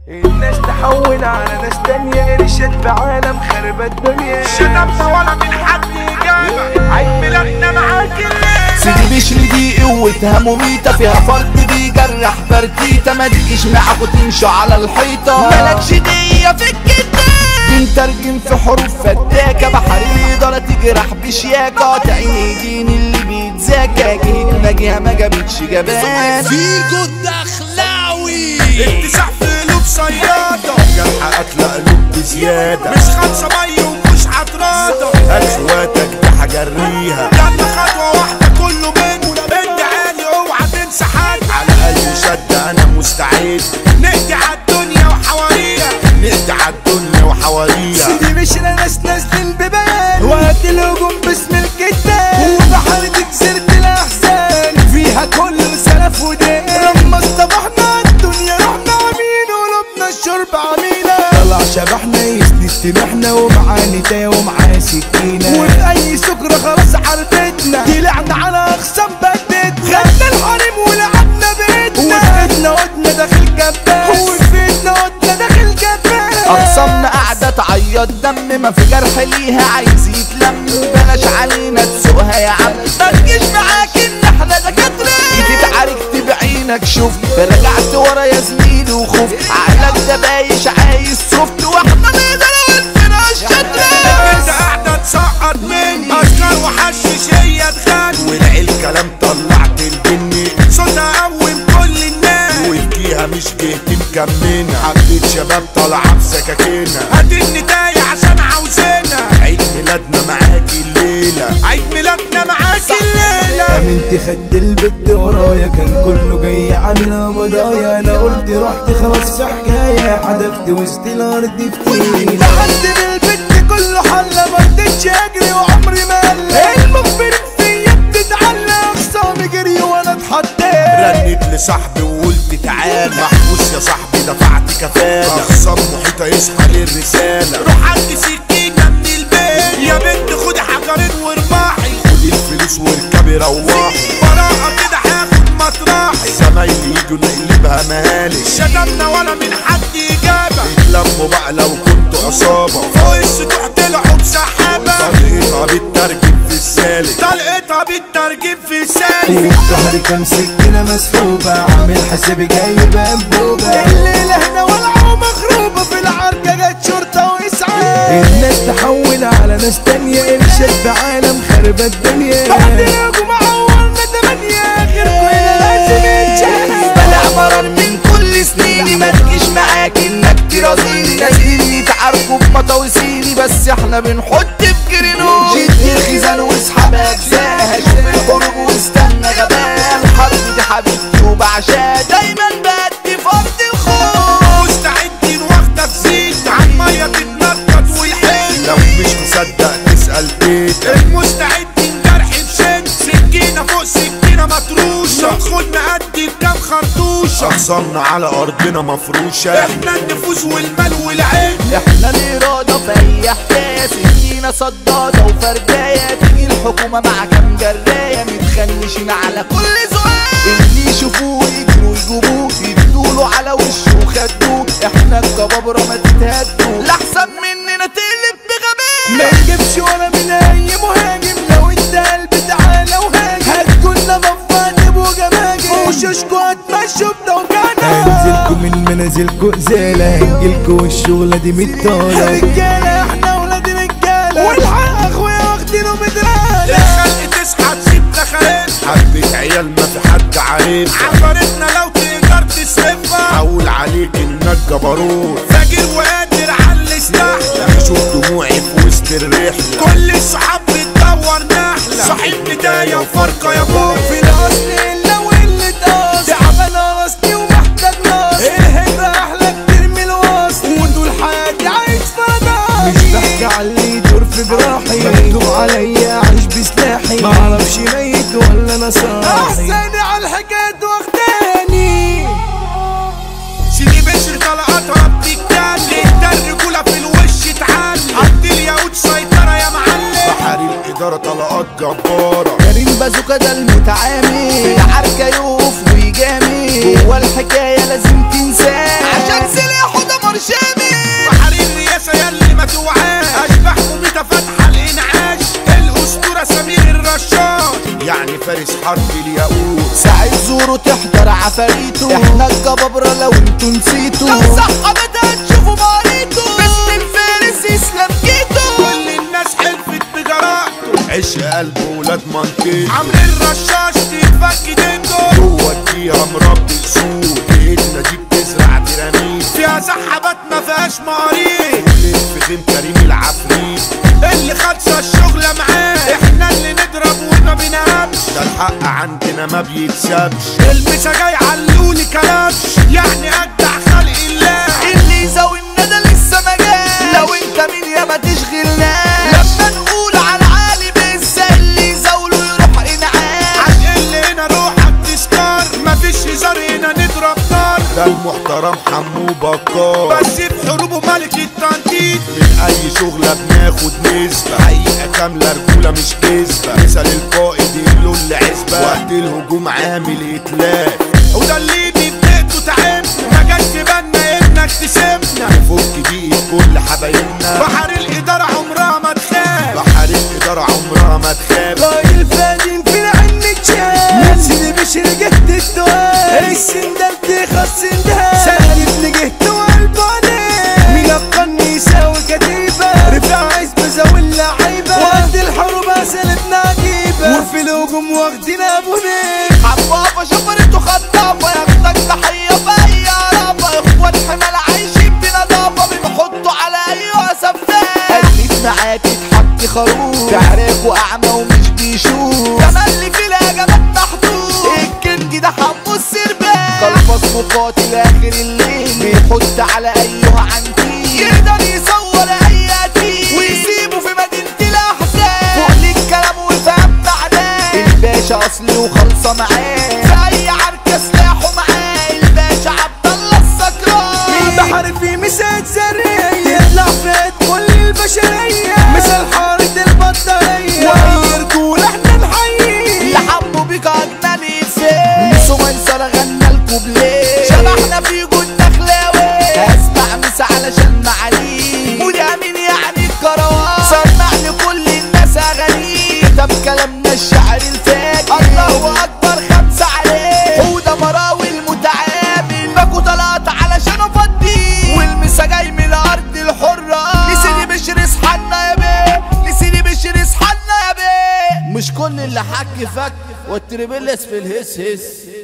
الناس تحول على ناس تانية قرشت في عالم خرب الدنيا شتمنا ولا من حد إجابة عيد ميلادنا معاك الليلة سيدي بشر دي قوتها مميتة فيها فرد بيجرح برتيتة ما تجيش معاكوا تمشوا على الحيطة مالكش دية في الكتاب بنترجم في حروف فتاكة بحريضة لا تجرح بشياكة تعين ايدين اللي بيتذاكى جهد ناجيها ما جابتش جبان فيجو الدخلاوي اتساع في قلوب صيادة جرح قتل قلوب بزيادة مش خمسة مي ومش عطرادة اخواتك دي هجريها يلا خطوة واحدة كله منه بنت عالي اوعى تنسى حد على اي شد انا مستعد نهدي عالدنيا وحواليها نقضي عالدنيا وحواليها سيدي مش ناس نازلين ببيان وقت الهجوم باسم الكتاب وبحارة جزيرة الأحزان فيها كل سلف ودين لما اصطبحنا الدنيا رحنا عمين وقلوبنا الشرب عمينا طلع شبحنا يسند سمحنا ومعاه نداية ومعاه سكينة وفي أي سكرة خلاص عرفتنا طلعنا على أقسام بدتنا خدنا الحريم ولعبنا بيتنا وفيتنا ودنا داخل جبال وفيتنا ودنا داخل جبال اقسامنا قاعدة تعيط دم ما في جرح ليها عايز يتلم بلاش علينا تسوقها يا عم ما تجيش معاك ان احنا دكاترة تتعارك بعينك شفت رجعت ورا يا زميلي وخفت عقلك ده بايش عايز صفت واحنا نقدر والفراش انت شترة قاعدة تسقط مني اشكال وحشش هي تغني والعيل كلام طلعت الجني صوتها قوم كل الناس والجيها مش جهتي مكمنة حبيت شباب طالعة بسكاكينة هات النداية عشان عاوزينها عيد ميلادنا معاكي الليلة عيد ميلادنا معاك الليلة امنت خد البت ورايا كان كله جاي عامل بضايا انا قلت رحت خلاص في حكايه حدفت وسط الارض كتير لحد البت كله حله ما رضيتش اجري وعمري ما قل المخبرين فيا بتتعلق خصامي جري وانا اتحطيت رنيت لصاحبي وقلت تعال محبوس يا صاحبي دفعت كفالة اخصام محيطة يصحى للرسالة روح عندي سكينة من البيت يا بنت خدي حجرين وارماحي خدي الفلوس واركبي روحي براءة كده هاخد مطرحي زمايلي يجوا نقلبها مهالك شتمنا ولا من حد إجابة اتلموا بقى لو كنتوا عصابة فوق السطوح طلعوا بسحابة طريقتها بالترجم في السالك طلقتها بالترجيب في سالي ظهري كام سكينة مسحوبة عامل حسابي جايب أنبوبة الليلة هنا ولعة ومخروبة في العركة جت شرطة وإسعاف الناس تحول على ناس تانية إرشاد بعالم خرب الدنيا بعد يوم عورنا تمانية غيركم هنا لازم يتشاف بلع مرار من كل سنيني ما تجيش معاك انك ترازيني نازلين يتعاركوا بمطاوسيني بس احنا بنحط في جرينو جد الخزان واسحب اجزاء شوف الحروب واستنى غباء الحرب دي حبيبتي وبعشاها دايما بدي فرد الخوف مستعدين واخدة في زيت عالمية تتنطط ويحل لو مش مصدق تسأل تيتا المستعدين جرح بشد سكينة فوق سكينة مطروشة خدنا قد بكام خرطوشة أخصامنا على أرضنا مفروشة احنا النفوس والمال والعين احنا الإرادة في أي حكاية سكينة صدادة وفرداية تيجي الحكومة مع كام جراية متخنشين على كل سؤال اللي يشوفوه يجروا يجيبوه يدوله على وشه وخدوه احنا الجبابرة ما تتهدوا لأحسن مننا تقلب بغباء ما نجيبش ولا من اي مهاجم لو انت قلب تعالى وهاجم هتكون مفاتب وجماجم وشوشكو هتمشوا بدوجانا هنزلكوا من منازلكوا ازالة هنجيلكوا والشغلة دي متطالة رجالة احنا ولاد رجالة والحق اخويا واخدينه مدرالة الخلق تصحى تسيب دخلتها حبة عيال ما في حد عارفها عفرتنا لو تقدر تصرفها هقول عليك إنك جبروت فاجر وقادر على الاستحلى بشوف دموعي في وسط الرحلة كل الصحاب بتدور نحلة صاحب بداية وفرقة يا بوي في الاصل الا واللي تقص تعبان راسني ومحتاج ناس الهجرة احلى كتير من الوصل وطول حياتي عايش فرضاي مش بحكي على اللي يدور في جراحي مكتوب عليا اعيش بسلاحي معرفش ميت ولا انا صاحي احساني على الحكايات واخداني سيدي بشر طلقاتها بتتجلي ده الرجولة في الوش تعلي عند اليهود سيطرة يا معلم بحر الإدارة طلقات جبارة كريم بازوكا ده المتعامل في العركة يقف ويجامل جوه الحكاية لازم تنساه عشان سلاحه فارس حرب الياقوت ساعة زوروا تحضر عفاريته احنا الجبابرة لو انتوا نسيتوا لو صحبتها تشوفوا ماريتو باسم الفارس يسلم جيتو كل الناس حلفت بجراءته عشق قلب ولاد منطقة عمرو الرشاش تتفك دينجو جوه فيها مربي السوق ايدنا دي بتزرع ديناميت فيها سحبات ما فيهاش مريض في خيم كريم العفريت اللي خلصة الشغلة معاه احنا اللي نضرب وما بنهبش ده الحق عندنا ما بيتسابش المسا جاي علوني كلامش يعني اجدع خلق الله اللي يزاوي الندى لسه ما جاش لو انت مين يا ما تشغلناش لما نقول على عالي بس اللي يزاوله يروح انعاش عن اللي هنا روحك تسكر مفيش هزار هنا نضرب نار ده المحترم حمو بكار بس في حروبه ملك التنطيط من اي شغلة بناخد نسبة حقيقة كاملة رجولة مش كذبة مثل القائد يقولوا العزبة وقت الهجوم عامل اتلاف وده اللي بدأته تعبنا ما جاش في بالنا انك تسيبنا فك بيئة كل حبايبنا بحر الإدارة عمرها ما تخاف بحر الإدارة عمرها ما تخاف راي الفادين في العين تشاف سيدي بشر جهد الدوام السندال تخص سندال سالف نجهت والباني مين القني يساوي كتيبة رفع عزبة زاوي اللعيبة وقت الحروب سلبنا عجيبة وفي الهجوم واخدين ابو نيل حبابة شفرته خطافة ياخدك تحية في أي عرفة إخوات حمال عايشين بنظافة بنحطه على أي سفاح قلت معاك يتحط خروف تعرفوا أعمى ومش بيشوف تملي في الهجمات محدود الكنج ده حمو السربان قلبص مقاتل آخر الليل بيحط على أيها عنتيل يقدر يصور أي قتيل ويسيبه في مدينة الأحزان فوق الكلام وفهم معناه الباشا أصلي وخلصة معاه في أي عركة سلاحه معاه الباشا عبد الله السكران البحر فيه مساج ذرية يطلع فات كل البشرية مثل حارة البطارية وأي رجولة احنا نحييه اللي حبوا بيك أجنبي فين نسوا ميسرة غنى الكوبليه شبحنا في جود دخلاوي هسمع مسا علشان معاليه قول يا مين يعني الكروان سمع لكل الناس أغانيه كتب كلامنا الشعر الفاجر الله أكبر خمسة عليه حودة مراوي المتعامل باكو طلعت علشان أفضي والمسا جاي من الأرض الحرة لسيدي بشر اصحنا يا بيه لسيدي بشر اصحنا يا بيه مش كل اللي حك فك والتريبلس في الهس هس